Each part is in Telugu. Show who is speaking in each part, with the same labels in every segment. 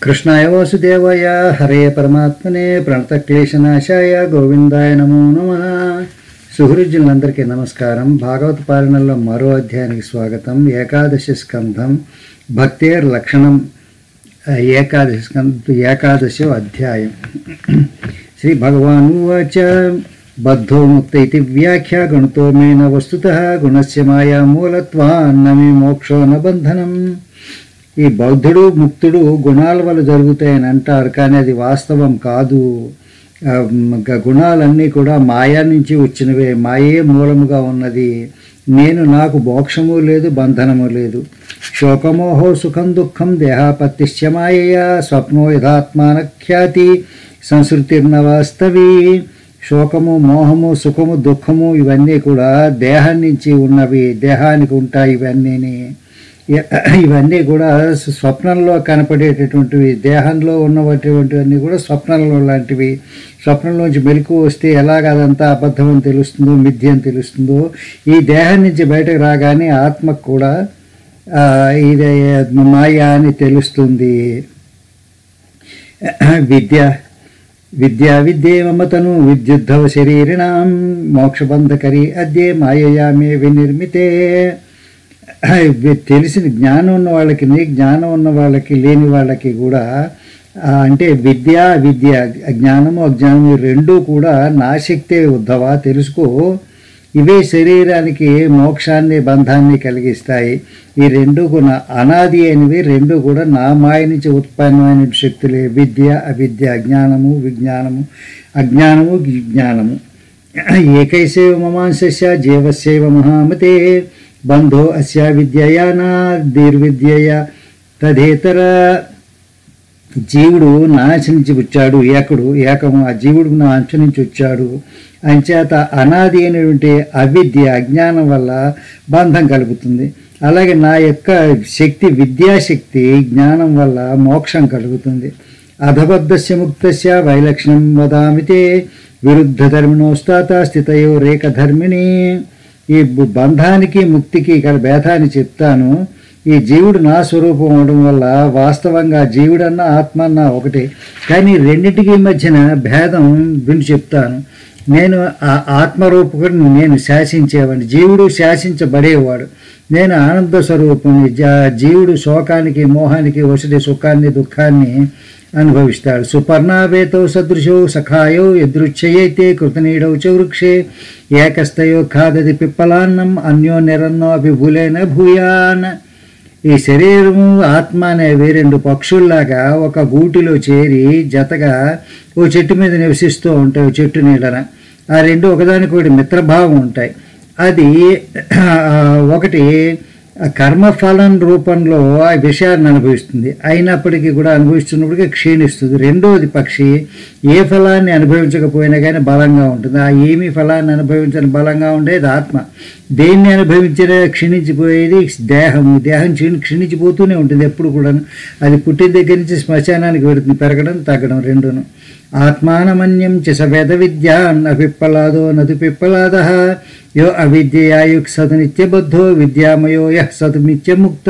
Speaker 1: కృష్ణాయ వాసుదేవాయ హరే పరమాత్మనే ప్రణతక్లేశనాశాయ గోవిందాయ నమో నమ సుహృజులందరికీ నమస్కారం భాగవత పాలనలో మరో అధ్యాయానికి స్వాగతం ఏకాదశి స్కంధం భక్తేర్ లక్షణం ఆ, ఏకాదశి స్కంధ ఏకాదశో అధ్యాయం శ్రీ భగవాన్ ఉవాచ బద్ధో ముక్త ఇది వ్యాఖ్య గణుతో మేన వస్తుత గుణస్య మాయా మూలత్వాన్న మే మోక్షో న బంధనం ఈ బౌద్ధుడు ముక్తుడు గుణాల వల్ల జరుగుతాయని అంటారు కానీ అది వాస్తవం కాదు ఆ, గ- గుణాలన్నీ కూడా మాయా నుంచి వచ్చినవే మాయే మూలముగా ఉన్నది నేను నాకు మోక్షము లేదు బంధనము లేదు శోకమోహో సుఖం దుఃఖం దేహాపత్తిశ్చ మాయయా స్వప్నో యథాత్మాన ఖ్యాతి సంస్కృతిర్న వాస్తవి శోకము మోహము సుఖము దుఃఖము ఇవన్నీ కూడా దేహం నుంచి ఉన్నవి దేహానికి ఉంటాయి ఇవన్నీని ఇ- ఇవన్నీ కూడా స్వ- స్వప్నంలో కనపడేటటువంటివి దేహంలో ఉన్నటువంటివన్నీ కూడా స్వప్నంలో లాంటివి స్వప్నంలోంచి మెలకు వస్తే ఎలాగ అదంతా అబద్ధం అని తెలుస్తుందో మిథ్య అని తెలుస్తుందో ఈ దేహం నుంచి బయటకు రాగానే ఆత్మకు కూడా ఆ, ఇది మాయ అని తెలుస్తుంది విద్య విద్యా విద్యే మమతను విద్యుద్ధవ శరీరిణాం మోక్షబంధకరి అద్యే మాయయా మే వినిర్మితే తెలిసిన జ్ఞానం ఉన్న వాళ్ళకి జ్ఞానం ఉన్న వాళ్ళకి లేని వాళ్ళకి కూడా ఆ, అంటే విద్య విద్య జ్ఞానము అజ్ఞానము ఈ రెండూ కూడా నా శక్తే ఉద్ధవ తెలుసుకో ఇవే శరీరానికి మోక్షాన్ని బంధాన్ని కలిగిస్తాయి ఈ రెండు కూడా అనాది అయినవి రెండు కూడా నా మాయ నుంచి ఉత్పన్నమైన శక్తులే విద్య అవిద్య జ్ఞానము విజ్ఞానము అజ్ఞానము జ్ఞానము ఏకైసేవ మమాంశస్య జీవస్యైవ మహామతే బంధో అస్య విద్యయా నా దీర్విద్యయ తదేతర జీవుడు నా అంచ నుంచి వచ్చాడు ఏకడు ఏకము ఆ జీవుడు నా అంచ నుంచి వచ్చాడు అంచేత అనాది అయినటువంటి అవిద్య అజ్ఞానం వల్ల బంధం కలుగుతుంది అలాగే నా యొక్క శక్తి విద్యాశక్తి జ్ఞానం వల్ల మోక్షం కలుగుతుంది అధబద్ధస్య ముక్తస్య వైలక్షణం వదామితే విరుద్ధ ధర్మిణోస్తాత స్థితయో రేఖ ధర్మిణి ఈ బు- బంధానికి ముక్తికి ఇక్కడ భేదాన్ని చెప్తాను ఈ జీవుడు నా స్వరూపం అవడం వల్ల వాస్తవంగా జీవుడన్నా ఆత్మ అన్నా ఒకటే కానీ రెండింటికి మధ్యన భేదం విని చెప్తాను నేను ఆ ఆత్మరూపకుడిని నేను శాసించేవాడిని జీవుడు శాసించబడేవాడు నేను ఆనంద స్వరూపుని జా- జీవుడు శోకానికి మోహానికి వసతి సుఖాన్ని దుఃఖాన్ని అనుభవిస్తాడు సుపర్ణావేతో సదృశో సఖాయో యదృచ్ఛయైతే కృతనీడౌ చ వృక్షే ఏకస్థయో ఖాదది పిప్పలాన్నం అన్యో నిరన్నో అభిభూలైన భూయాన్ ఈ శరీరము ఆత్మ అనేవి రెండు పక్షుల్లాగా ఒక గూటిలో చేరి జతగా ఓ చెట్టు మీద నివసిస్తూ ఉంటాయి ఓ చెట్టు నీడన ఆ రెండు ఒకదానికొకటి మిత్రభావం ఉంటాయి అది ఆ, ఒకటి కర్మఫలం రూపంలో ఆ విషయాన్ని అనుభవిస్తుంది అయినప్పటికీ కూడా అనుభవిస్తున్నప్పటికీ క్షీణిస్తుంది రెండోది పక్షి ఏ ఫలాన్ని అనుభవించకపోయినా కానీ బలంగా ఉంటుంది ఆ ఏమి ఫలాన్ని అనుభవించని బలంగా ఉండేది ఆత్మ దేన్ని అనుభవించిన క్షీణించిపోయేది దేహం దేహం క్షీణి క్షీణించిపోతూనే ఉంటుంది ఎప్పుడు కూడా అది పుట్టిన దగ్గర నుంచి శ్మశానానికి వెళుతుంది పెరగడం తగ్గడం రెండును ఆత్మానమన్యం చ సవేద విద్యాన్ అపిప్పలాదో నదు పిప్పలాద యో అవిద్యయాయుక్ సతు నిత్యబద్ధో విద్యామయో యః సతు నిత్యముక్త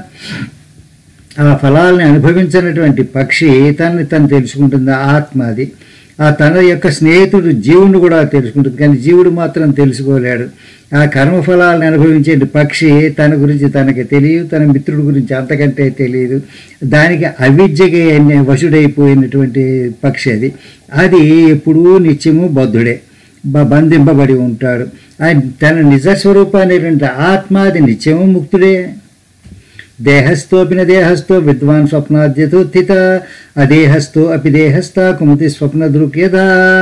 Speaker 1: ఆ ఫలాల్ని అనుభవించినటువంటి పక్షి తనని తను తెలుసుకుంటుంది ఆ ఆత్మ అది ఆ తన యొక్క స్నేహితుడు జీవుని కూడా తెలుసుకుంటుంది కానీ జీవుడు మాత్రం తెలుసుకోలేడు ఆ కర్మఫలాలను అనుభవించే పక్షి తన గురించి తనకి తెలియదు తన మిత్రుడి గురించి అంతకంటే తెలియదు దానికి అవిద్యకి అనే వశుడైపోయినటువంటి పక్షి అది అది ఎప్పుడూ నిత్యము బద్ధుడే బ- బంధింపబడి ఉంటాడు ఆయన తన నిజస్వరూపాన్ని ఆత్మ అది నిత్యము ముక్తుడే దేహస్థోపిన దేహస్థో విద్వాన్ స్వప్నాద్యతో స్థిత అదేహస్థో అపి దేహస్థ కుమతి స్వప్న దృక్యదా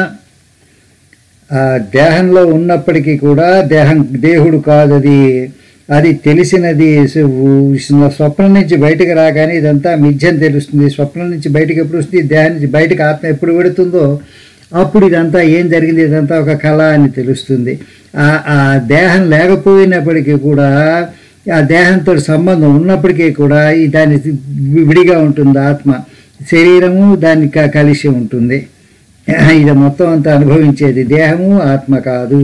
Speaker 1: ఆ దేహంలో ఉన్నప్పటికీ కూడా దేహం దేహుడు కాదు అది అది తెలిసినది సు- స్వప్నం నుంచి బయటకు రాగానే ఇదంతా మిథ్యం తెలుస్తుంది స్వప్నం నుంచి బయటకు ఎప్పుడు వస్తుంది దేహం నుంచి బయటకు ఆత్మ ఎప్పుడు పెడుతుందో అప్పుడు ఇదంతా ఏం జరిగింది ఇదంతా ఒక కళ అని తెలుస్తుంది ఆ ఆ దేహం లేకపోయినప్పటికీ కూడా ఆ దేహంతో సంబంధం ఉన్నప్పటికీ కూడా ఈ దాని విడిగా ఉంటుంది ఆత్మ శరీరము దానికి క- కలిసి ఉంటుంది ఇది మొత్తం అంతా అనుభవించేది దేహము ఆత్మ కాదు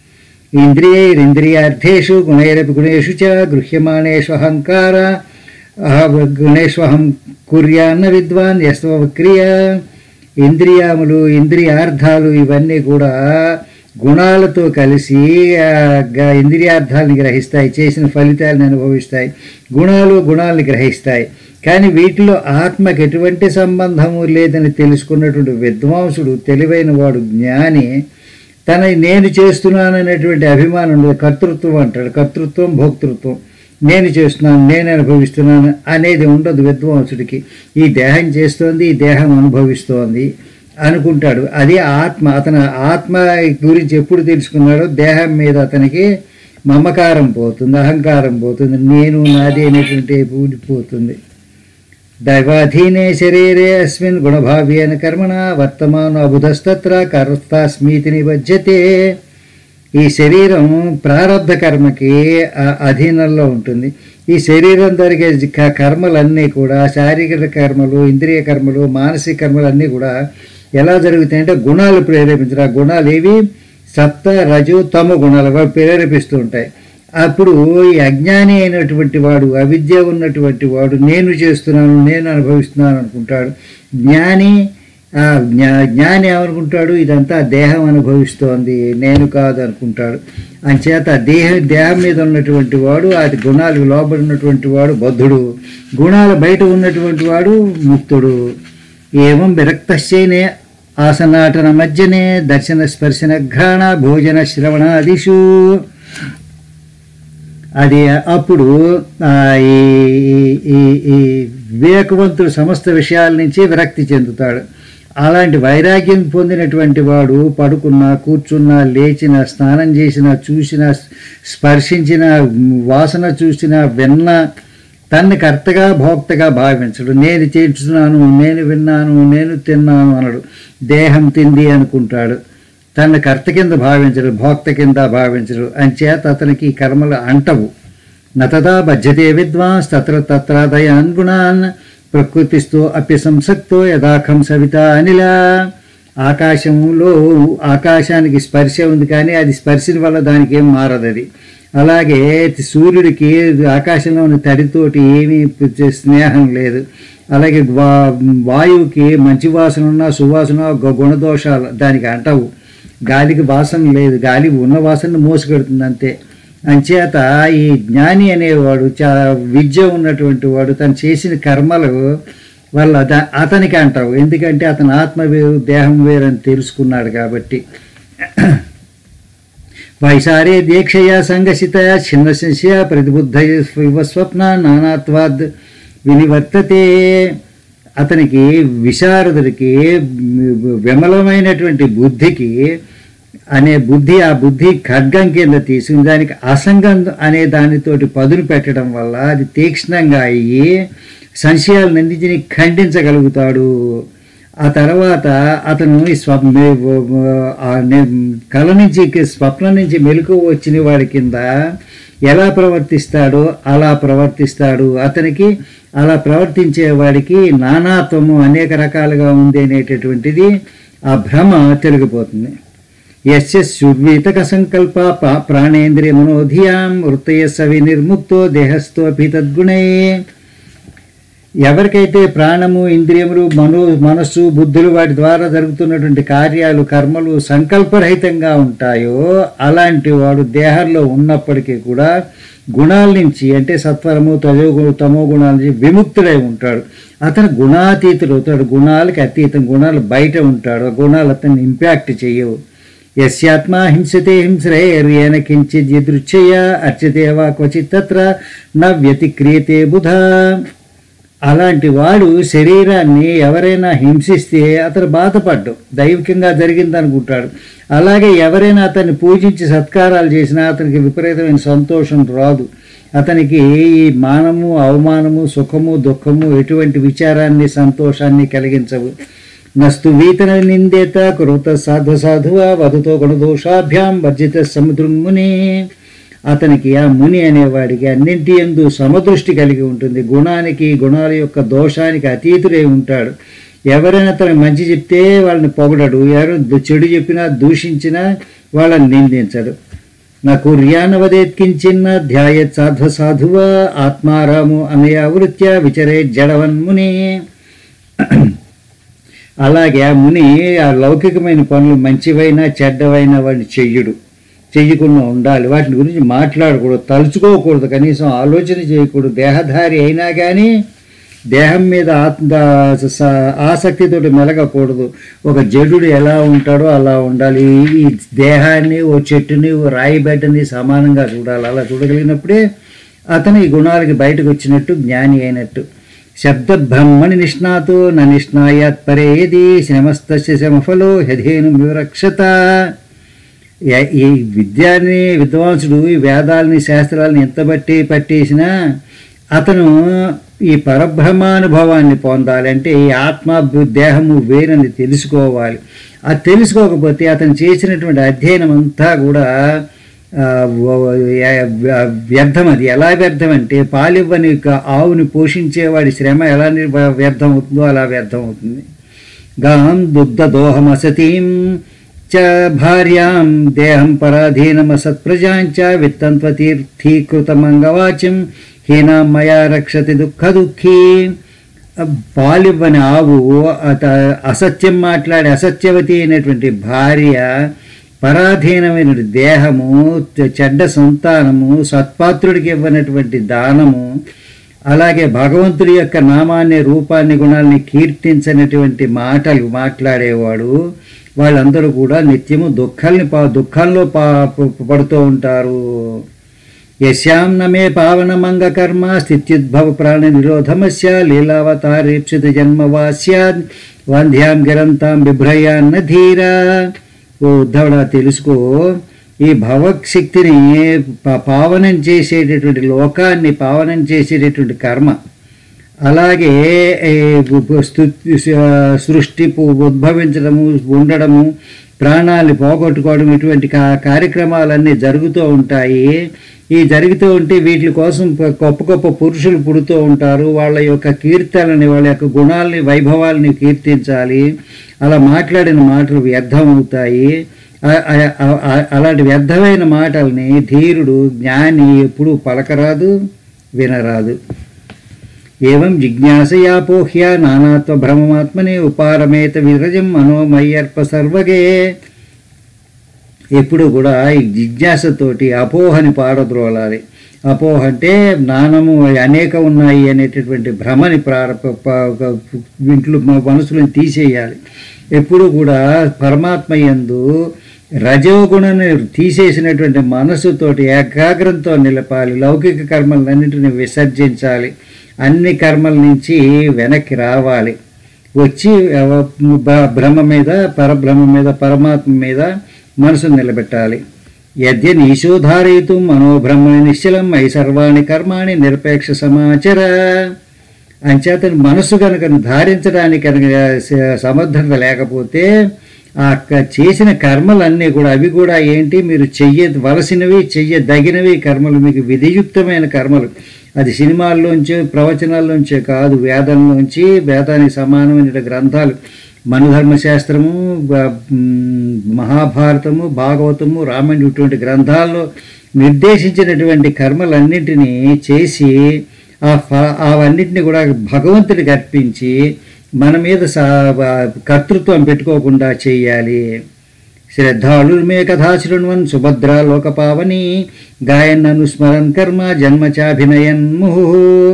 Speaker 1: ఇంద్రియైరింద్రియార్థేషు గుణైరపి గుణేషు చ గృహ్యమాణేషు అహంకార గణేశ్వహం కుర్యాన్న విద్వాన్ యస్వ క్రియ ఇంద్రియాములు ఇంద్రియార్థాలు ఇవన్నీ కూడా గుణాలతో కలిసి ఆ, గ- ఇంద్రియార్థాలని గ్రహిస్తాయి చేసిన ఫలితాలను అనుభవిస్తాయి గుణాలు గుణాలని గ్రహిస్తాయి కానీ వీటిలో ఆత్మకి ఎటువంటి సంబంధము లేదని తెలుసుకున్నటువంటి విద్వాంసుడు తెలివైన వాడు జ్ఞాని తన నేను చేస్తున్నాను అనేటువంటి అభిమానం లేదు. కర్తృత్వం అంటాడు కర్తృత్వం భోక్తృత్వం నేను చేస్తున్నాను నేను అనుభవిస్తున్నాను అనేది ఉండదు విద్వాంసుడికి ఈ దేహం చేస్తోంది ఈ దేహం అనుభవిస్తోంది అనుకుంటాడు అది ఆత్మ అతను ఆత్మ గురించి ఎప్పుడు తెలుసుకున్నాడో దేహం మీద అతనికి మమకారం పోతుంది అహంకారం పోతుంది నేను నాది అనేటువంటి ఊడిపోతుంది దైవాధీనే శరీరే అస్మిన్ గుణభావ్యేన కర్మణ వర్తమాన అబుధస్తత్ర కర్తాస్మీతి నిబధ్యతే ఈ శరీరం ప్రారంధ కర్మకి ఆ అధీనంలో ఉంటుంది ఈ శరీరం జరిగే క- కర్మలన్నీ కూడా శారీరక కర్మలు ఇంద్రియ కర్మలు మానసిక కర్మలు అన్నీ కూడా ఎలా జరుగుతాయంటే గుణాలు ప్రేరేపించరు ఆ గుణాలు ఏవి సప్త రజు తమ గుణాలు అవి ప్రేరేపిస్తూ ఉంటాయి అప్పుడు ఈ అజ్ఞాని అయినటువంటి వాడు అవిద్య ఉన్నటువంటి వాడు నేను చేస్తున్నాను నేను అనుభవిస్తున్నాను అనుకుంటాడు జ్ఞాని ఆ జ్ఞా జ్ఞాని ఏమనుకుంటాడు ఇదంతా దేహం అనుభవిస్తోంది నేను కాదు అనుకుంటాడు అంచేత దేహ దేహం మీద ఉన్నటువంటి వాడు అది గుణాలు లోబడి ఉన్నటువంటి వాడు బద్ధుడు గుణాలు బయట ఉన్నటువంటి వాడు ముక్తుడు ఏవం విరక్తశ్చైనే ఆసనాటన మధ్యనే దర్శన స్పర్శన ఘ్రాణ భోజన శ్రవణాదిషు అది అప్పుడు ఆ, ఈ ఈ- ఈ ఈ వివేకవంతుడు సమస్త విషయాల నుంచి విరక్తి చెందుతాడు అలాంటి వైరాగ్యం పొందినటువంటి వాడు పడుకున్నా కూర్చున్నా లేచిన స్నానం చేసిన చూసిన స్పర్శించిన వాసన చూసిన విన్న తన్ని కర్తగా భోక్తగా భావించడు నేను చేస్తున్నాను నేను విన్నాను నేను తిన్నాను అనడు దేహం తింది అనుకుంటాడు తన కర్త కింద భావించడు భోక్త కింద భావించడు అంచేత అతనికి ఈ కర్మలు అంటవు నతదా బధ్యతే విద్వాంస్ తత్ర తత్రాదయాన్ గుణాన్ ప్రకృతిస్తో అప్య సంసక్తో యథాఖం సవిత అనిల ఆకాశంలో ఆకాశానికి స్పర్శ ఉంది కానీ అది స్పర్శన వల్ల దానికి ఏం మారదు అది అలాగే సూర్యుడికి ఆకాశంలో ఉన్న తడితోటి ఏమీ స్నేహం లేదు అలాగే వా వాయువుకి మంచి వాసన ఉన్న సువాసన గు- గుణదోషాలు దానికి అంటవు గాలికి వాసన లేదు గాలి ఉన్న వాసన మోసుకెడుతుంది అంతే అంచేత ఈ జ్ఞాని అనేవాడు చాలా విద్య ఉన్నటువంటి వాడు తను చేసిన కర్మలు వల్ల దా- అతనికి అంటావు ఎందుకంటే అతని ఆత్మ వేరు దేహం వేరు అని తెలుసుకున్నాడు కాబట్టి వైసారే దీక్షయా సంఘసితయ చిన్న శిష్య ప్రతిబుద్ధ స్వప్న నానాత్వాద్ వినివర్తతే అతనికి విశారదుడికి విమలమైనటువంటి బుద్ధికి అనే బుద్ధి ఆ బుద్ధి ఖడ్గం కింద తీసుకుని దానికి అసంగం అనే దానితోటి పదును పెట్టడం వల్ల అది తీక్ష్ణంగా అయ్యి సంశయాలన్నింటినీ ఖండించగలుగుతాడు ఆ తర్వాత అతను ఈ స్వప్న ఆ నే- కళ నుంచి స్వప్నం నుంచి మెలకు వచ్చిన వాడి కింద ఎలా ప్రవర్తిస్తాడో అలా ప్రవర్తిస్తాడు అతనికి అలా ప్రవర్తించే వాడికి నానాత్వము అనేక రకాలుగా ఉంది అనేటటువంటిది ఆ భ్రమ తొలగిపోతుంది యస్య సుర్వీతక సంకల్ప పా- ప్రాణేంద్రియ మనోధియాం వృత్తయ సవి నిర్ముక్తో దేహస్థోపి తద్గుణే ఎవరికైతే ప్రాణము ఇంద్రియములు మనో మనస్సు బుద్ధులు వాటి ద్వారా జరుగుతున్నటువంటి కార్యాలు కర్మలు సంకల్పరహితంగా ఉంటాయో అలాంటి వాడు దేహంలో ఉన్నప్పటికీ కూడా గుణాల నుంచి అంటే సత్వరము తజో తమో గుణాల నుంచి విముక్తుడై ఉంటాడు అతను గుణాతీతుడు అవుతాడు గుణాలకి అతీతం గుణాలు బయట ఉంటాడు ఆ గుణాలు అతన్ని ఇంపాక్ట్ చేయవు యస్యాత్మా హింసతే హింస్రేర్యేన కించిత్ యదృచ్ఛయ అర్చతే వా క్వచిత్ తత్ర న వ్యతిక్రియతే బుధ అలాంటి వాడు శరీరాన్ని ఎవరైనా హింసిస్తే అతను బాధపడ్డు దైవికంగా జరిగింది అనుకుంటాడు అలాగే ఎవరైనా అతన్ని పూజించి సత్కారాలు చేసినా అతనికి విపరీతమైన సంతోషం రాదు అతనికి ఈ మానము అవమానము సుఖము దుఃఖము ఎటువంటి విచారాన్ని సంతోషాన్ని కలిగించవు నస్తు వీతన నిందేత కురుత సాధు సాధువ వధుతో గుణదోషాభ్యాం వర్జిత సముద్రున్ముని అతనికి ఆ ముని అనేవాడికి అన్నింటి ఎందు సమదృష్టి కలిగి ఉంటుంది గుణానికి గుణాల యొక్క దోషానికి అతీతుడై ఉంటాడు ఎవరైనా తనకు మంచి చెప్తే వాళ్ళని పొగడడు ఎవరు దు- చెడు చెప్పినా దూషించినా వాళ్ళని నిందించడు నా కుర్యానవదేత్కించిన్న ధ్యాయత్ సాధ్వ సాధువా ఆత్మారాము అనయా వృత్య విచరే జడవన్ముని అలాగే ఆ ముని ఆ లౌకికమైన పనులు మంచివైనా చెడ్డవైనా వాడిని చెయ్యడు చెయ్యకుండా ఉండాలి వాటి గురించి మాట్లాడకూడదు తలుచుకోకూడదు కనీసం ఆలోచన చేయకూడదు దేహధారి అయినా కానీ దేహం మీద ఆత్మ స- ఆసక్తితో మెలగకూడదు ఒక జడుడు ఎలా ఉంటాడో అలా ఉండాలి ఈ దేహాన్ని ఓ చెట్టుని ఓ రాయి బిడ్డని సమానంగా చూడాలి అలా చూడగలిగినప్పుడే అతను ఈ గుణాలకి బయటకు వచ్చినట్టు జ్ఞాని అయినట్టు శబ్ద బ్రహ్మణి నిష్ణాతో న నిష్ణాయాత్ పరే యది శ్రమస్తస్య శ్రమఫలో హధేను వివరక్షత య- ఈ విద్యాన్ని విద్వాంసుడు ఈ వేదాలని శాస్త్రాలని ఎంత బట్టి పట్టేసినా అతను ఈ పరబ్రహ్మానుభవాన్ని పొందాలి అంటే ఈ ఆత్మ బు- దేహము వేరని తెలుసుకోవాలి అది తెలుసుకోకపోతే అతను చేసినటువంటి అధ్యయనం అంతా కూడా ఆ, వ- వ- వ్యర్థం అది ఎలా వ్యర్థం అంటే పాలివ్వని యొక్క ఆవుని పోషించేవాడి శ్రమ ఎలా నిర్వ- వ్యర్థం అవుతుందో అలా వ్యర్థం అవుతుంది గాం దుగ్ధ దోహమసతీం చ భార్యాం దేహం పరాధీనమసత్ప్రజాంచ విత్తంత్వతీర్థీకృతమంగవాచ్యం హీనాం మయా రక్షతి దుఃఖ దుఃఖీ పాలివ్వని ఆవు అత అసత్యం మాట్లాడే అసత్యవతి అయినటువంటి భార్య పరాధీనమైన దేహము చె- చెడ్డ సంతానము సత్పాత్రుడికి ఇవ్వనటువంటి దానము అలాగే భగవంతుడి యొక్క నామాన్ని రూపాన్ని గుణాన్ని కీర్తించనటువంటి మాటలు మాట్లాడేవాడు వాళ్ళందరూ కూడా నిత్యము దుఃఖాల్ని పా దుఃఖంలో పా ప- పడుతూ ఉంటారు యస్యాం నమే పావనమంగ కర్మ స్థిత్యుద్భవ ప్రాణ నిరోధమస్య లీలావతారేప్సిత జన్మ వా స్యాద్ వంధ్యాం గిరంతాం బిభ్రయాన్న ధీరా ఓ ఉద్ధవుడా తెలుసుకో ఈ భవశక్తిని ప- పావనం చేసేటటువంటి లోకాన్ని పావనం చేసేటటువంటి కర్మ అలాగే ఏ, ఉ- స్తు- స- సృష్టి పు- ఉద్భవించడము ఉండడము ప్రాణాలు పోగొట్టుకోవడం ఇటువంటి కా- కార్యక్రమాలన్నీ జరుగుతూ ఉంటాయి ఈ జరుగుతూ ఉంటే వీటి కోసం ప- గొప్ప గొప్ప పురుషులు పుడుతూ ఉంటారు వాళ్ళ యొక్క కీర్తనని వాళ్ళ యొక్క గుణాలని వైభవాలని కీర్తించాలి అలా మాట్లాడిన మాటలు వ్యర్థం అవుతాయి ఆ- ఆ- ఆ- ఆ- అలాంటి వ్యర్థమైన మాటల్ని ధీరుడు జ్ఞాని ఎప్పుడూ పలకరాదు వినరాదు ఏవం జిజ్ఞాసయాపోహ్య నానాత్వ భ్రమమాత్మని ఉపారమేత విరజం మనోమయ్యర్ప సర్వగే ఎప్పుడు కూడా ఈ జిజ్ఞాసతోటి అపోహని పారద్రోలాలి అపోహ అంటే నానము అనేక ఉన్నాయి అనేటటువంటి భ్రమని ప్రారంభ ఇంట్లో మనసులను తీసేయాలి ఎప్పుడు కూడా పరమాత్మ యందు రజోగుణని తీసేసినటువంటి మనసుతోటి ఏకాగ్రంతో నిలపాలి లౌకిక కర్మలన్నింటిని విసర్జించాలి అన్ని కర్మల నుంచి వెనక్కి రావాలి వచ్చి ఆ, బ- బ్రహ్మ మీద పరబ్రహ్మ మీద పరమాత్మ మీద మనసును నిలబెట్టాలి యద్య నీశోధారయితు మనోబ్రహ్మని నిశ్చలం అయి సర్వాణి కర్మాణి నిరపేక్ష సమాచర అంచేతని మనసు కనుక ధారించడానికి కనుక స- సమర్థత లేకపోతే ఆ క- చేసిన కర్మలన్నీ కూడా అవి కూడా ఏంటి మీరు చెయ్యవలసినవి చెయ్యదగినవి కర్మలు మీకు విధియుక్తమైన కర్మలు అది సినిమాల్లోంచో ప్రవచనాల్లోంచే కాదు వేదంలోంచి వేదానికి సమానమైన గ్రంథాలు మనుధర్మశాస్త్రము బ- మ్, మహాభారతము భాగవతము రామాయణం ఇటువంటి గ్రంథాల్లో నిర్దేశించినటువంటి కర్మలన్నింటినీ చేసి ఆ ఫ- అవన్నిటిని కూడా భగవంతుడికి అర్పించి మన మీద సా కర్తృత్వం పెట్టుకోకుండా చేయాలి శ్రద్ధాళుర్మే కథా శృణ్వన్ సుభద్రా లోకపావని గాయన్ అనుస్మరన్ కర్మ జన్మచాభినయన్ ముహు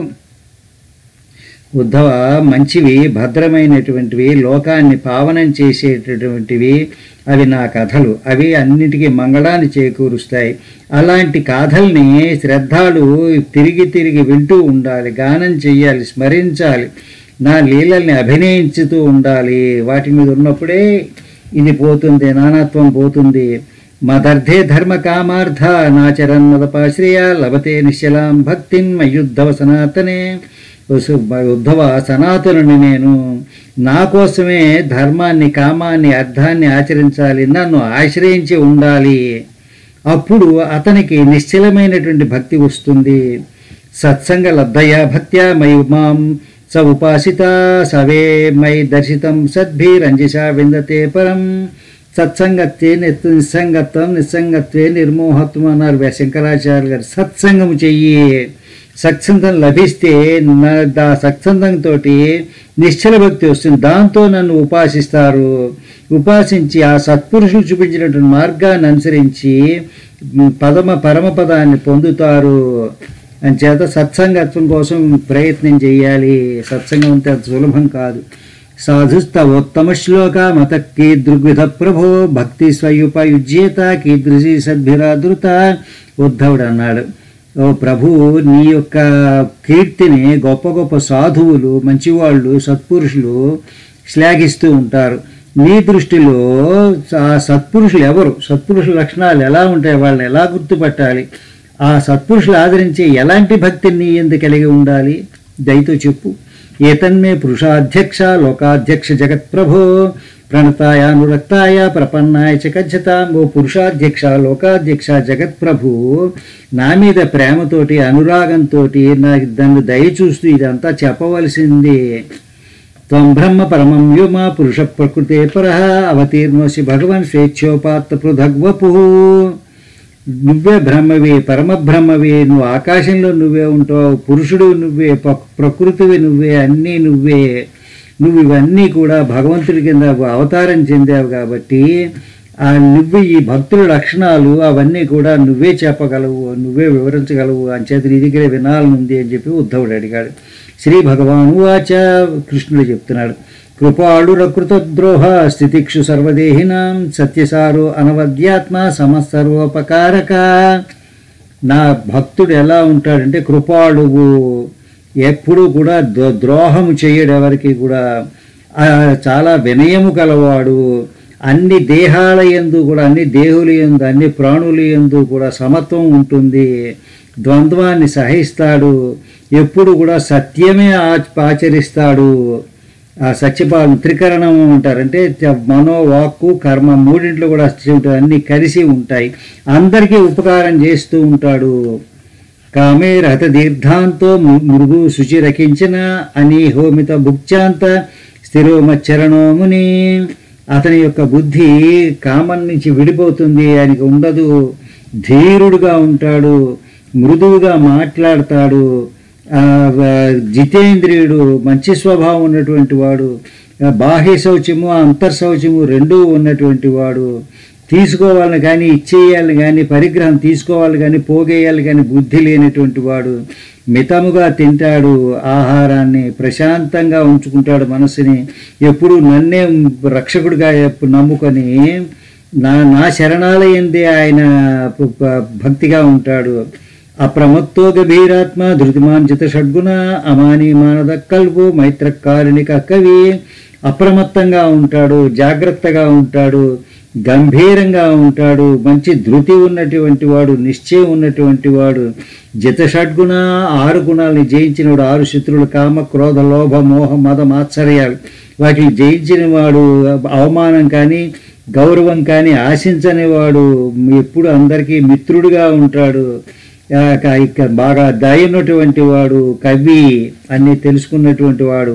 Speaker 1: ఉద్ధవ మంచివి భద్రమైనటువంటివి లోకాన్ని పావనం చేసేటటువంటివి అవి నా కథలు అవి అన్నిటికీ మంగళాన్ని చేకూరుస్తాయి అలాంటి కథల్ని శ్రద్ధాలు తిరిగి తిరిగి వింటూ ఉండాలి గానం చెయ్యాలి స్మరించాలి నా లీలల్ని అభినయించుతూ ఉండాలి వాటి మీద ఉన్నప్పుడే ఇది పోతుంది నానాత్వం పోతుంది మదర్థే ధర్మ కామార్థ నాచరన్ మదపాశ్రయ లభతే నిశ్చలాం భక్తిన్ మయుద్ధవ సనాతనే వసు- ఉద్ధవ సనాతనుని నేను నా కోసమే ధర్మాన్ని కామాన్ని అర్థాన్ని ఆచరించాలి నన్ను ఆశ్రయించి ఉండాలి అప్పుడు అతనికి నిశ్చలమైనటువంటి భక్తి వస్తుంది సత్సంగ లబ్ధయా భక్త్యా మై మాం స ఉపాసిత సవే మై దర్శితం సద్భిరంజిషా విందతే పరం సత్సంగత్వే నిత్ నిస్సంగత్వం నిస్సంగత్వే నిర్మోహత్వం అన్నారు వ్య- శంకరాచార్య గారు సత్సంగము చెయ్యి సత్సంగం లభిస్తే నా- దా సత్సంగంతో నిశ్చల భక్తి వస్తుంది దాంతో నన్ను ఉపాసిస్తారు ఉపాసించి ఆ సత్పురుషులు చూపించినటువంటి మార్గాన్ని అనుసరించి ఉమ్, పదమ పరమపదాన్ని పొందుతారు అని చేత సత్సంగత్వం కోసం ప్రయత్నం చేయాలి సత్సంగం అంతే అంత సులభం కాదు సాధుస్తవోత్తమ శ్లోక మత కీదృగ్విధ ప్రభో భక్తి స్వయుపయుజ్యేత కీదృశి సద్భిరాదృత ఉద్ధవుడు అన్నాడు ఓ ప్రభు నీ యొక్క కీర్తిని గొప్ప గొప్ప సాధువులు మంచివాళ్ళు సత్పురుషులు శ్లాఘిస్తూ ఉంటారు నీ దృష్టిలో ఆ సత్పురుషులు ఎవరు సత్పురుషుల లక్షణాలు ఎలా ఉంటాయి వాళ్ళని ఎలా గుర్తుపట్టాలి ఆ సత్పురుషులు ఆదరించే ఎలాంటి భక్తిని నీ ఎందుకు కలిగి ఉండాలి దయతో చెప్పు ఏతన్మే పురుషాధ్యక్ష లోకాధ్యక్ష జగత్ప్రభో ప్రణతాయ అనురక్తాయ ప్రపన్నాయ చ కచ్చతాం ఓ పురుషాధ్యక్ష లోకాధ్యక్ష జగత్ప్రభు నా మీద ప్రేమతోటి అనురాగంతో నాకు దాన్ని దయ చూస్తూ ఇదంతా చెప్పవలసింది త్వం బ్రహ్మ పరమం వ్యోమ పురుష ప్రకృతే పర అవతీర్ణోసి భగవన్ స్వేచ్ఛోపాత్త పృథగ్వపు నువ్వే బ్రహ్మవి పరమ బ్రహ్మవి నువ్వు ఆకాశంలో నువ్వే ఉంటావు పురుషుడు నువ్వే ప- ప్రకృతివి నువ్వే అన్నీ నువ్వే నువ్వు ఇవన్నీ కూడా భగవంతుడి కింద అవతారం చెందావు కాబట్టి ఆ నువ్వు ఈ భక్తుల లక్షణాలు అవన్నీ కూడా నువ్వే చెప్పగలవు నువ్వే వివరించగలవు అంచేత నీ దగ్గర వినాలనుంది అని చెప్పి ఉద్ధవుడు అడిగాడు శ్రీ భగవాను వాచ కృష్ణుడు చెప్తున్నాడు కృపాళు రకృత ద్రోహ స్థితిక్షు సర్వదేహినాం సత్యసారు అనవద్యాత్మ సమసర్వోపకారక నా భక్తుడు ఎలా ఉంటాడంటే కృపాళువు ఎప్పుడూ కూడా ద్రో- ద్రోహము చేయడు ఎవరికి కూడా ఆ, చాలా వినయము కలవాడు అన్ని దేహాల యందు కూడా అన్ని దేహుల యందు అన్ని ప్రాణుల యందు కూడా సమత్వం ఉంటుంది ద్వంద్వాన్ని సహిస్తాడు ఎప్పుడు కూడా సత్యమే ఆచ- ఆచరిస్తాడు ఆ సత్యపాలన త్రికరణం అంటారంటే చ- మనో వాక్కు కర్మ మూడింట్లో కూడా ఉంటాయి అన్ని కలిసి ఉంటాయి అందరికీ ఉపకారం చేస్తూ ఉంటాడు కామే రథ దీర్ఘాంతో ము- మృగు శుచి రకించిన అని హోమిత భుక్చాంత స్థిరోమచ్చరణోముని అతని యొక్క బుద్ధి కామం నుంచి విడిపోతుంది ఆయనకి ఉండదు ధీరుడుగా ఉంటాడు మృదువుగా మాట్లాడతాడు ఆ, వ- జితేంద్రియుడు మంచి స్వభావం ఉన్నటువంటి వాడు ఆ, బాహ్య శౌచము అంతర్ శౌచము రెండూ ఉన్నటువంటి వాడు తీసుకోవాలని కానీ ఇచ్చేయాలని కానీ పరిగ్రహం తీసుకోవాలి కానీ పోగేయాలి కానీ బుద్ధి లేనటువంటి వాడు మితముగా తింటాడు ఆహారాన్ని ప్రశాంతంగా ఉంచుకుంటాడు మనసుని ఎప్పుడు నన్నే రక్షకుడిగా ఎప్పు- నమ్ముకొని నా నా శరణాలయందే ఆయన ప- ప- భక్తిగా ఉంటాడు అప్రమత్తో గభీరాత్మ ధృతిమాన్ చిత షడ్గుణ అమాని మానద కల్పు మైత్రకారుణిక కవి అప్రమత్తంగా ఉంటాడు జాగ్రత్తగా ఉంటాడు గంభీరంగా ఉంటాడు మంచి ధృతి ఉన్నటువంటి వాడు నిశ్చయం ఉన్నటువంటి వాడు జిత షడ్గుణ ఆరు గుణాలని జయించినవాడు ఆరు శత్రువులు కామ క్రోధ లోభ మోహ మద మాత్సర్యాలు వాటిని జయించిన వాడు అవమానం కానీ గౌరవం కానీ ఆశించని వాడు ఎప్పుడు అందరికీ మిత్రుడుగా ఉంటాడు ఆ, క- ఇక బాగా దయనటువంటి వాడు కవి అన్ని తెలుసుకున్నటువంటి వాడు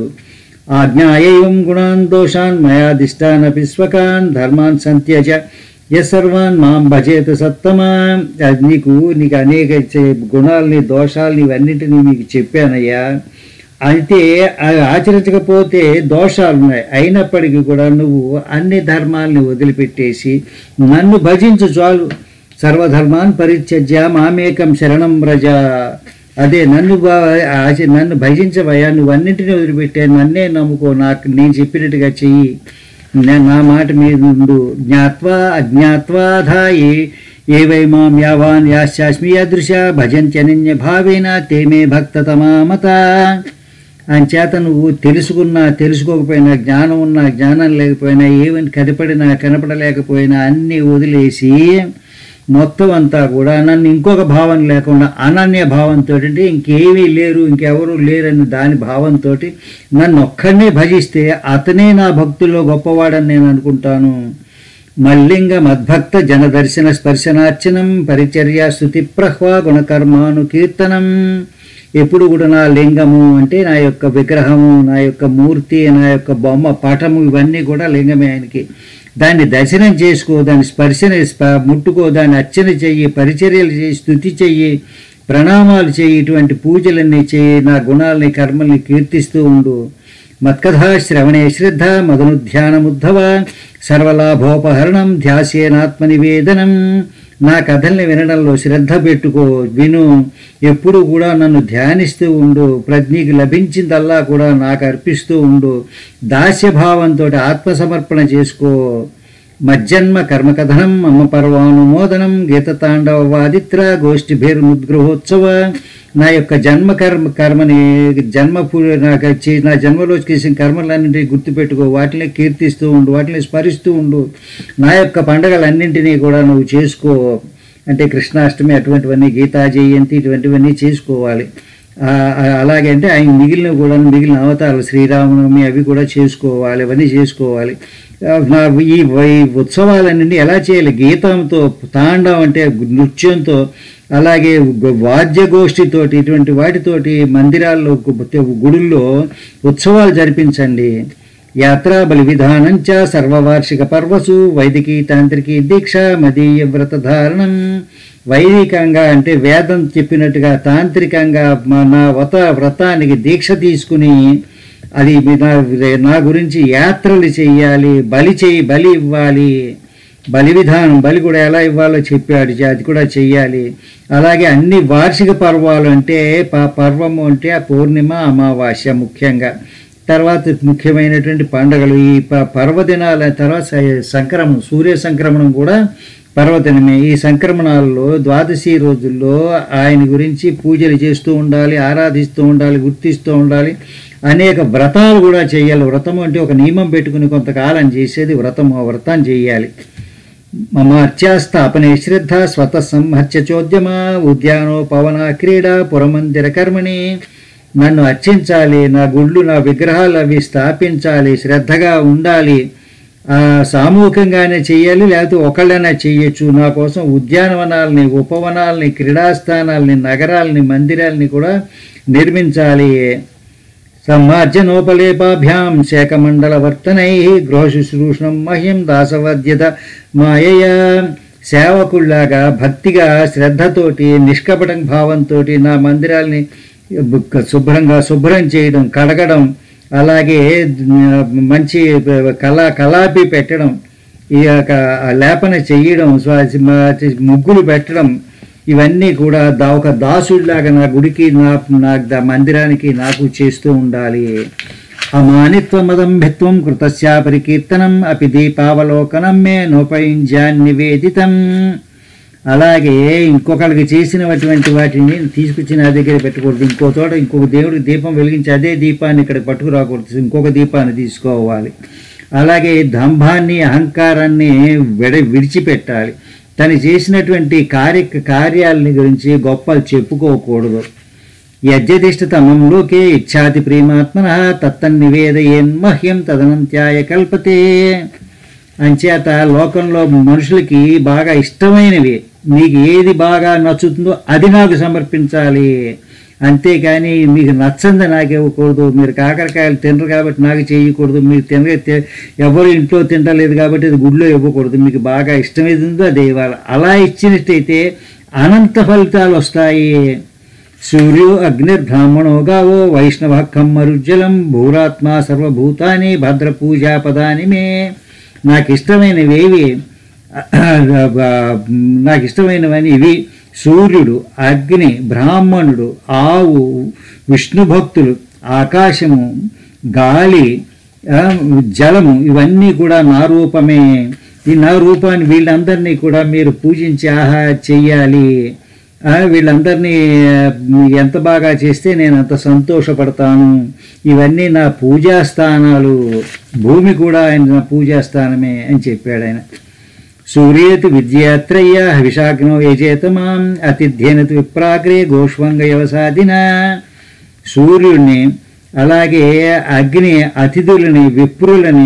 Speaker 1: ఆజ్ఞాయం గుణాన్ దోషాన్ మయాధిష్టానపి స్వకాన్ ధర్మాన్ సంత్యజ ఎస్ సర్వాన్ మాం భజేత సత్తమా అది నీకు నీకు అనేక చే- గుణాలని దోషాలని ఇవన్నిటిని నీకు చెప్పానయ్యా అయితే అవి ఆచరించకపోతే దోషాలు ఉన్నాయి అయినప్పటికీ కూడా నువ్వు అన్ని ధర్మాలని వదిలిపెట్టేసి నన్ను భజించు చాలు సర్వధర్మాన్ పరిత్యజ్య మామేకం శరణం వ్రజ అదే నన్ను బా- ఆచ- నన్ను భజించవయ్యా నువ్వు అన్నింటినీ వదిలిపెట్టే నన్నే నమ్ముకో నాకు నేను చెప్పినట్టుగా చెయ్యి నే- నా మాట మీద ఉండు జ్ఞాత్వా అజ్ఞాత్వా ధాయి ఏవై మాం యావాన్ యాశాస్మి యాదృశ భజంత్యనన్య భావేన తేమే భక్తతమామత అంచేత నువ్వు తెలుసుకున్నా తెలుసుకోకపోయినా జ్ఞానం ఉన్నా జ్ఞానం లేకపోయినా ఏమని కనపడినా కనపడలేకపోయినా అన్నీ వదిలేసి మొత్తం అంతా కూడా నన్ను ఇంకొక భావం లేకుండా అనన్య భావంతో అంటే ఇంకేమీ లేరు ఇంకెవరు లేరని దాని భావంతో నన్ను ఒక్కడనే భజిస్తే అతనే నా భక్తుల్లో గొప్పవాడని నేను అనుకుంటాను మల్లింగ మద్భక్త జనదర్శన స్పర్శనార్చనం పరిచర్య స్థుతి ప్రహ్వ గుణకర్మాను కీర్తనం ఎప్పుడు కూడా నా లింగము అంటే నా యొక్క విగ్రహము నా యొక్క మూర్తి నా యొక్క బొమ్మ పటము ఇవన్నీ కూడా లింగమే ఆయనకి దాన్ని దర్శనం చేసుకో దాన్ని స్పర్శన స్ప- ముట్టుకో దాన్ని అర్చన చెయ్యి పరిచర్యలు చేయి స్థుతి చెయ్యి ప్రణామాలు చేయి ఇటువంటి పూజలన్నీ చేయి నా గుణాలని కర్మల్ని కీర్తిస్తూ ఉండు మత్కథా శ్రవణే శ్రద్ధ మదనుధ్యానముద్ధవ సర్వలాభోపహరణం ధ్యాసేనాత్మ నివేదనం నా కథల్ని వినడంలో శ్రద్ధ పెట్టుకో విను ఎప్పుడు కూడా నన్ను ధ్యానిస్తూ ఉండు ప్రజ్ఞకి లభించిందల్లా కూడా నాకు అర్పిస్తూ ఉండు దాస్యభావంతో ఆత్మసమర్పణ చేసుకో మజ్జన్మ కర్మకథనం అమ్మ పర్వానుమోదనం గీతతాండవ వాదిత్ర గోష్ఠిభిర్ముద్గృహోత్సవ నా యొక్క జన్మ కర్మ కర్మని జన్మ పు- నాకు చే- నా జన్మలో చేసిన కర్మలన్నింటినీ గుర్తుపెట్టుకో వాటిని కీర్తిస్తూ ఉండు వాటిని స్మరిస్తూ ఉండు నా యొక్క పండగలన్నింటినీ కూడా నువ్వు చేసుకో అంటే కృష్ణాష్టమి అటువంటివన్నీ గీతా జయంతి ఇటువంటివన్నీ చేసుకోవాలి ఆ, ఆ, అలాగే అంటే ఆయన మిగిలిన కూడా మిగిలిన అవతారాలు శ్రీరామనవమి అవి కూడా చేసుకోవాలి అవన్నీ చేసుకోవాలి ఆ, నా ఈ ఈ ఉత్సవాలన్నీ ఎలా చేయాలి గీతంతో తాండం అంటే నృత్యంతో అలాగే గు- వాద్యగోష్ఠితోటి ఇటువంటి వాటితోటి మందిరాల్లో గు- గుడుల్లో ఉత్సవాలు జరిపించండి యాత్రా బలి విధానం చ సర్వవార్షిక పర్వసు వైదికీ తాంత్రికీ దీక్ష మదీయ వ్రతధారణం వైదికంగా అంటే వేదం చెప్పినట్టుగా తాంత్రికంగా మా నా వ్రత వ్రతానికి దీక్ష తీసుకుని అది మీ- నా నా గురించి యాత్రలు చెయ్యాలి బలి చేయి బలి ఇవ్వాలి బలి విధానం బలి కూడా ఎలా ఇవ్వాలో చెప్పాడు అది కూడా చెయ్యాలి అలాగే అన్ని వార్షిక పర్వాలు అంటే ప- పర్వము అంటే ఆ పూర్ణిమ అమావాస్య ముఖ్యంగా తర్వాత ముఖ్యమైనటువంటి పండుగలు ఈ ప- పర్వదినాల తర్వాత స- సంక్రమణం సూర్య సంక్రమణం కూడా పర్వదినమే ఈ సంక్రమణాల్లో ద్వాదశి రోజుల్లో ఆయన గురించి పూజలు చేస్తూ ఉండాలి ఆరాధిస్తూ ఉండాలి గుర్తిస్తూ ఉండాలి అనేక వ్రతాలు కూడా చేయాలి వ్రతం అంటే ఒక నియమం పెట్టుకుని కొంతకాలం చేసేది వ్రతం ఆ వ్రతం చేయాలి మమ అర్చాస్థాపనే శ్రద్ధ స్వత సంహత్య చోద్యమ ఉద్యానోపవన క్రీడ పురమందిర కర్మణి నన్ను అర్చించాలి నా గుళ్ళు నా విగ్రహాలు అవి స్థాపించాలి శ్రద్ధగా ఉండాలి ఆ, సామూహికంగానే చెయ్యాలి లేకపోతే ఒకళ్ళైనా చెయ్యొచ్చు నా కోసం ఉద్యానవనాల్ని ఉపవనాల్ని క్రీడాస్థానాల్ని నగరాల్ని మందిరాల్ని కూడా నిర్మించాలి సమ్మార్జనోపలేపాభ్యాం శాఖమండలవర్తనై గృహశుశ్రూషణం మహ్యం దాసవద్యత మాయయ సేవకుల్లాగా భక్తిగా శ్రద్ధతోటి నిష్కపటం భావంతో నా మందిరాల్ని బుక్క శుభ్రంగా శుభ్రం చేయడం కడగడం అలాగే ఆ, మంచి కళా కలాపి పెట్టడం ఈ యొక్క లేపన చేయడం స్వ- మ- ముగ్గులు పెట్టడం ఇవన్నీ కూడా దా ఒక దాసుడిలాగా నా గుడికి నా నా ద- మందిరానికి నాకు చేస్తూ ఉండాలి అమానిత్వమదంభిత్వం కృతస్యా పరికీర్తనం అపి దీపావలోకనం మే నోపయుంజాన్నివేదితం అలాగే ఇంకొకరికి చేసినటువంటి వాటిని తీసుకొచ్చి నా దగ్గర పెట్టకూడదు ఇంకో చోట ఇంకొక దేవుడికి దీపం వెలిగించి అదే దీపాన్ని ఇక్కడ పట్టుకురాకూడదు ఇంకొక దీపాన్ని తీసుకోవాలి అలాగే దంభాన్ని అహంకారాన్ని విడ విడిచిపెట్టాలి తను చేసినటువంటి కార్య కార్యాలని గురించి గొప్పలు చెప్పుకోకూడదు యజ్ఞదిష్టతమం లోకే ఇచ్ఛాతి ప్రేమాత్మన తత్తన్నివేదయేన్మహ్యం తదనంత్యాయ కల్పతే అంచేత లోకంలో మనుషులకి బాగా ఇష్టమైనవి మీకు ఏది బాగా నచ్చుతుందో అది నాకు సమర్పించాలి అంతేకాని మీకు నచ్చంది నాకు ఇవ్వకూడదు మీరు కాకరకాయలు తినరు కాబట్టి నాకు చేయకూడదు మీరు తినగా తి- ఎవరు ఇంట్లో తినలేదు కాబట్టి అది గుడిలో ఇవ్వకూడదు మీకు బాగా ఇష్టమేది ఉందో అది ఇవ్వాలి అలా ఇచ్చినట్టయితే అనంత ఫలితాలు వస్తాయి సూర్యో అగ్నిర్బ్రాహ్మణో గావో వైష్ణవ కమ్మరుజ్జలం భూరాత్మ సర్వభూతాని భద్రపూజాపదాని మే నాకు ఇష్టమైనవేవి నాకు ఇష్టమైనవని ఇవి సూర్యుడు అగ్ని బ్రాహ్మణుడు ఆవు విష్ణు భక్తులు ఆకాశము గాలి ఆ, జలము ఇవన్నీ కూడా నా రూపమే ఈ నా రూపాన్ని వీళ్ళందరినీ కూడా మీరు పూజించి ఆహా చెయ్యాలి ఆ, వీళ్ళందరినీ ఆ, ఎంత బాగా చేస్తే నేను అంత సంతోషపడతాను ఇవన్నీ నా పూజా స్థానాలు భూమి కూడా ఆయన నా పూజా స్థానమే అని చెప్పాడు ఆయన సూర్యేతి విద్యాత్రయ్య హవిషాగ్నో యజేతమాం అతిథ్యేనతి విప్రాగ్రే గోష్వంగ యవసాదిన సూర్యుడిని అలాగే అగ్ని అతిథులని విప్రులని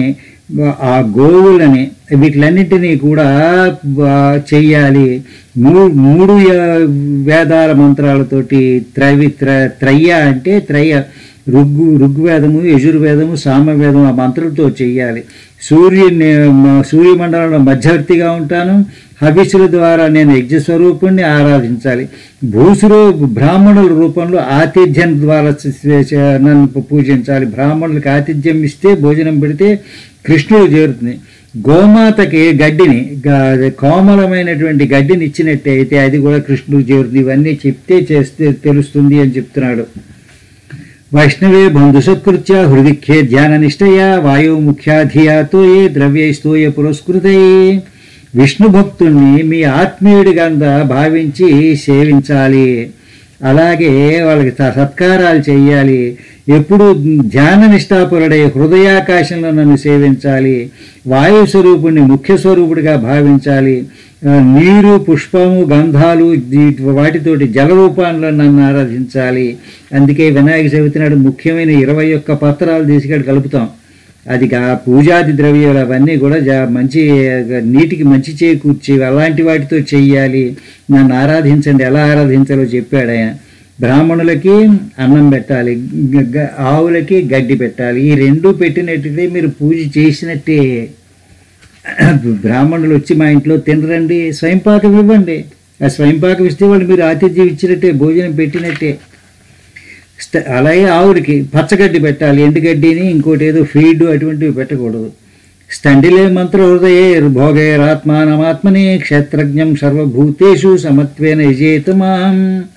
Speaker 1: ఆ గోవులని వీటిలన్నింటినీ కూడా ఆ, చెయ్యాలి మూడు మూడు యా- వేదాల మంత్రాలతోటి త్రవి త్ర త్రయ్య అంటే త్రయ్య ఋగ్గు ఋగ్వేదము యజుర్వేదము సామవేదం ఆ మంత్రంతో చెయ్యాలి సూర్యుని మ- సూర్యమండలంలో మధ్యవర్తిగా ఉంటాను హవిసుల ద్వారా నేను యజ్ఞ స్వరూపుణ్ణి ఆరాధించాలి భూసురు బ్రాహ్మణుల రూపంలో ఆతిథ్యం ద్వారా చ- చ- నన్ను పూజించాలి బ్రాహ్మణులకు ఆతిథ్యం ఇస్తే భోజనం పెడితే కృష్ణుడు చేరుతుంది గోమాతకి గడ్డిని గా- కోమలమైనటువంటి గడ్డిని ఇచ్చినట్టే అయితే అది కూడా కృష్ణుడు చేరుతుంది ఇవన్నీ చెప్తే చేస్తే తెలుస్తుంది అని చెప్తున్నాడు వైష్ణవే బంధుసత్కృత్య హృదిఖ్యే ధ్యాన నిష్టయ వాయు ముఖ్యాధియాతో ఏ ద్రవ్యైస్తోయ పురస్కృతై విష్ణు భక్తుణ్ణి మీ ఆత్మీయుడిగా భావించి సేవించాలి అలాగే వాళ్ళకి స- సత్కారాలు చేయాలి ఎప్పుడు ధ్యాన నిష్ఠాపరుడై హృదయాకాశంలో నన్ను సేవించాలి వాయు స్వరూపుణ్ణి ముఖ్య స్వరూపుడిగా భావించాలి ఆ, నీరు పుష్పము గంధాలు దీ- వాటితోటి జల రూపాల్లో నన్ను ఆరాధించాలి అందుకే వినాయక చవితి నాడు ముఖ్యమైన ఇరవై ఒక్క పత్రాలు తీసుకెళ్ళి కలుపుతాం అది గా- పూజాది ద్రవ్యాలు అవన్నీ కూడా జా- మంచి నీటికి మంచి చేకూర్చి అలాంటి వాటితో చెయ్యాలి నన్ను ఆరాధించండి ఎలా ఆరాధించాలో చెప్పాడు ఆయన బ్రాహ్మణులకి అన్నం పెట్టాలి గ- గ- ఆవులకి గడ్డి పెట్టాలి ఈ రెండు పెట్టినట్టయితే మీరు పూజ చేసినట్టే బ్రాహ్మణులు వచ్చి మా ఇంట్లో తినరండి స్వయంపాకం ఇవ్వండి ఆ స్వయంపాకం ఇస్తే వాళ్ళు మీరు ఆతిథ్యం ఇచ్చినట్టే భోజనం పెట్టినట్టే స్ట- అలాగే ఆవుడికి పచ్చగడ్డి పెట్టాలి ఎండుగడ్డిని ఇంకోటి ఏదో ఫీడ్ అటువంటివి పెట్టకూడదు స్తండిలే మంత్ర హృదయే భోగేరాత్మానమాత్మని క్షేత్రజ్ఞం సర్వభూతేషు సమత్వేన యజేతమాం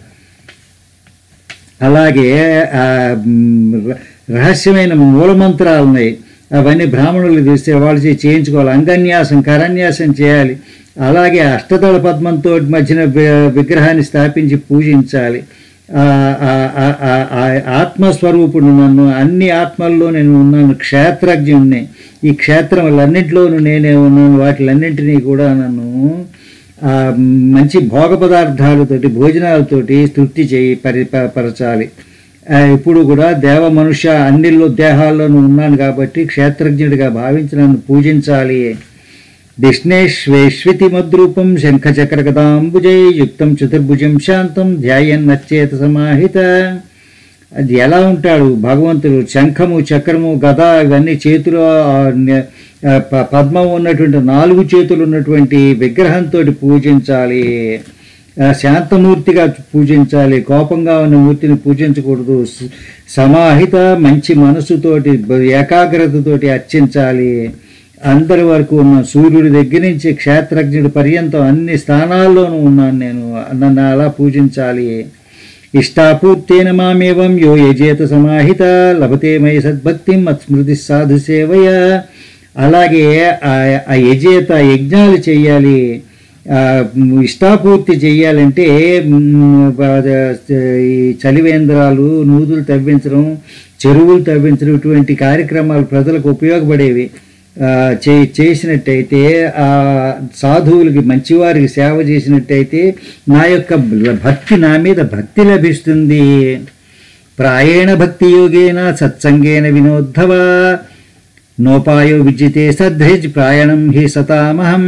Speaker 1: అలాగే ఆ, మ్, ర- రహస్యమైన మూలమంత్రాలు ఉన్నాయి అవన్నీ బ్రాహ్మణులు తీస్తే వాళ్ళు చే- చేయించుకోవాలి అంగన్యాసం కరన్యాసం చేయాలి అలాగే అష్టదళ పద్మంతో మధ్యన వి- విగ్రహాన్ని స్థాపించి పూజించాలి ఆ, ఆ, ఆ, ఆ, ఆ ఆత్మస్వరూపుడు నన్ను అన్ని ఆత్మల్లో నేను ఉన్నాను క్షేత్రజ్ఞుణ్ణి ఈ క్షేత్రములన్నింటిలోనూ నేనే ఉన్నాను వాటిలన్నింటినీ కూడా నన్ను ఆ, మంచి భోగ పదార్థాలతోటి భోజనాలతోటి తృప్తి చేయి పరి ప- పరచాలి ఆ, ఇప్పుడు కూడా దేవ మనుష్య అన్నిల్లో దేహాల్లోనూ ఉన్నాను కాబట్టి క్షేత్రజ్ఞుడిగా భావించి నన్ను పూజించాలి దిష్ణేష్వేష్వితి మద్రూపం శంఖచక్రగదాంబుజై యుక్తం చతుర్భుజం శాంతం ధ్యాయన్నచ్చేత సమాహిత అది ఎలా ఉంటాడు భగవంతుడు శంఖము చక్రము గద ఇవన్నీ చేతిలో ఆ న- ఆ ప- పద్మం ఉన్నటువంటి నాలుగు చేతులు ఉన్నటువంటి విగ్రహంతో పూజించాలి ఆ శాంతమూర్తిగా పూజించాలి కోపంగా ఉన్న మూర్తిని పూజించకూడదు స- సమాహిత మంచి మనసుతోటి బ- ఏకాగ్రతతోటి అర్చించాలి అందరి వరకు ఉన్న సూర్యుడి దగ్గర నుంచి క్షేత్రజ్ఞుడి పర్యంతం అన్ని స్థానాల్లోనూ ఉన్నాను నేను నన్ను అలా పూజించాలి ఇష్టాపూర్తేన మామేవం యో యజేత సమాహిత లభతే మయ సద్భక్తి మత్స్మృతి సాధు సేవయ అలాగే ఆ ఆ యజేత యజ్ఞాలు చేయాలి ఆ, ఇష్టాపూర్తి చేయాలంటే మ్, బ- ఈ చలివేంద్రాలు నూతులు తవ్వించడం చెరువులు తవ్వించడం ఇటువంటి కార్యక్రమాలు ప్రజలకు ఉపయోగపడేవి ఆ, చే చేసినట్టయితే ఆ సాధువులకి మంచివారికి సేవ చేసినట్టయితే నా యొక్క భక్తి నా మీద భక్తి లభిస్తుంది ప్రాయేణ భక్తి యోగేన సత్సంగేన వినోద్ధవ నోపాయో విద్యతే సద్ధిజ్ ప్రాయణం హి సతామహం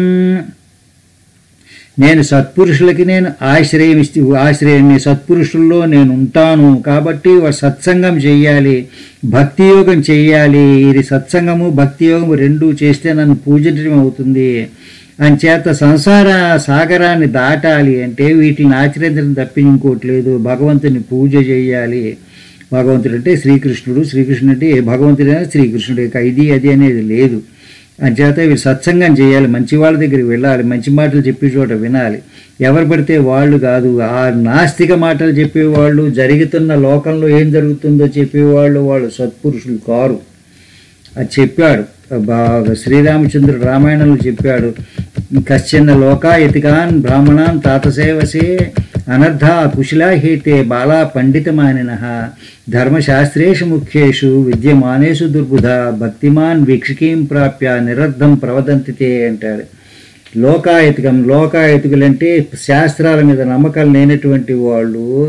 Speaker 1: నేను సత్పురుషులకి నేను ఆశ్రయం ఇస్తే ఆశ్రయాన్ని సత్పురుషుల్లో నేను ఉంటాను కాబట్టి వాడు సత్సంగం చెయ్యాలి భక్తి యోగం చెయ్యాలి ఇది సత్సంగము భక్తి యోగము రెండూ చేస్తే నన్ను పూజించడం అవుతుంది అంచేత సంసార సాగరాన్ని దాటాలి అంటే వీటిని ఆచరించడం తప్పి ఇంకోటి లేదు భగవంతుని పూజ చేయాలి భగవంతుడు అంటే శ్రీకృష్ణుడు శ్రీకృష్ణుడు అంటే ఏ భగవంతుడైనా శ్రీకృష్ణుడు ఇక ఇది అది అనేది లేదు అంచేత వీరు సత్సంగం చేయాలి మంచి వాళ్ళ దగ్గరికి వెళ్ళాలి మంచి మాటలు చెప్పే చోట వినాలి ఎవరు పడితే వాళ్ళు కాదు ఆ నాస్తిక మాటలు చెప్పేవాళ్ళు జరుగుతున్న లోకంలో ఏం జరుగుతుందో చెప్పేవాళ్ళు వాళ్ళు సత్పురుషులు కారు అది చెప్పాడు బాగా శ్రీరామచంద్రుడు రామాయణంలో చెప్పాడు కశ్చన్న లోకాయతికాన్ బ్రాహ్మణాన్ తాతసేవసే అనర్ధ కుశలా హేతే బాలా పండితమానిన ధర్మశాస్త్రేషు ముఖ్యేషు విద్యమానేషు దుర్బుధ భక్తిమాన్ వీక్షికీం ప్రాప్య నిరర్ధం ప్రవదంతితే అంటాడు లోకాయతికం లోకాయతికులంటే శాస్త్రాల మీద నమ్మకాలు లేనటువంటి వాళ్ళు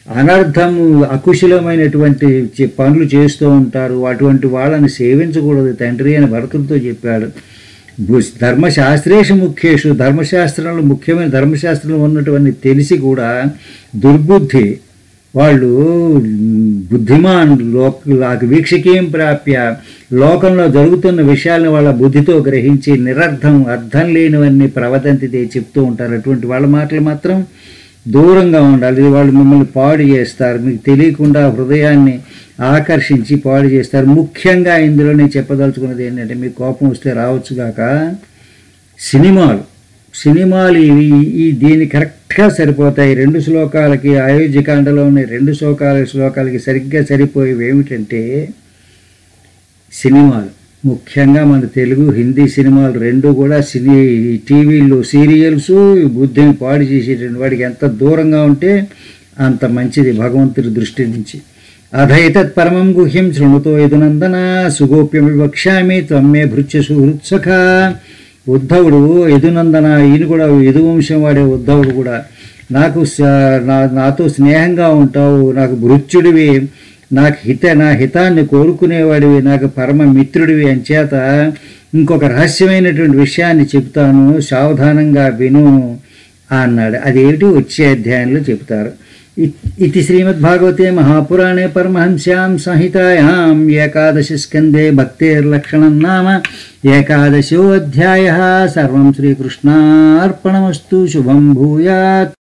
Speaker 1: అనర్థము అకుశలమైనటువంటి చి- పనులు చేస్తూ ఉంటారు అటువంటి వాళ్ళని సేవించకూడదు తండ్రి అని భరతుడితో చెప్పాడు భు- ధర్మశాస్త్రేషు ముఖ్యేషు ధర్మశాస్త్రంలో ముఖ్యమైన ధర్మశాస్త్రంలో ఉన్నటువంటి తెలిసి కూడా దుర్బుద్ధి వాళ్ళు బుద్ధిమాన్ లోక వీక్షకేం ప్రాప్య లోకంలో జరుగుతున్న విషయాలను వాళ్ళ బుద్ధితో గ్రహించి నిరర్థం అర్థం లేనివన్నీ ప్రవదంతితే చెప్తూ ఉంటారు అటువంటి వాళ్ళ మాటలు మాత్రం దూరంగా ఉండాలి వాళ్ళు మిమ్మల్ని పాడు చేస్తారు మీకు తెలియకుండా హృదయాన్ని ఆకర్షించి పాడు చేస్తారు ముఖ్యంగా ఇందులో నేను చెప్పదలుచుకున్నది ఏంటంటే మీకు కోపం వస్తే రావచ్చు గాక సినిమాలు సినిమాలు ఇవి ఈ దీని కరెక్ట్గా సరిపోతాయి రెండు శ్లోకాలకి అయోధ్యకాండలో ఉన్న రెండు శ్లోకాల శ్లోకాలకి సరిగ్గా సరిపోయేవి ఏమిటంటే సినిమాలు ముఖ్యంగా మన తెలుగు హిందీ సినిమాలు రెండు కూడా సినీ టీవీలు సీరియల్స్ బుద్ధిని పాడు చేసేటువంటి వాడికి ఎంత దూరంగా ఉంటే అంత మంచిది భగవంతుడి దృష్టి నుంచి అధైతత్ పరమం గుహ్యం శృణుతో యదునందన సుగోప్యం వివక్ష్యామి త్వమ్మే భృత్య సుహృత్సఖ ఉద్ధవుడు యదునందన ఈయన కూడా యదువంశం వాడే ఉద్ధవుడు కూడా నాకు స- నా నాతో స్నేహంగా ఉంటావు నాకు భృత్యుడివి నాకు హిత నా హితాన్ని కోరుకునేవాడివి నాకు పరమ మిత్రుడివి అంచేత ఇంకొక రహస్యమైనటువంటి విషయాన్ని చెప్తాను సావధానంగా విను అన్నాడు అదేమిటి వచ్చే అధ్యాయంలో చెప్తారు ఇ- ఇది శ్రీమద్భాగవతే మహాపురాణే పరమహంస్యాం సంహితాయాం ఏకాదశి స్కందే భక్తేర్లక్షణం నామ ఏకాదశోऽధ్యాయः సర్వం శ్రీకృష్ణార్పణమస్తు శుభం భూయాత్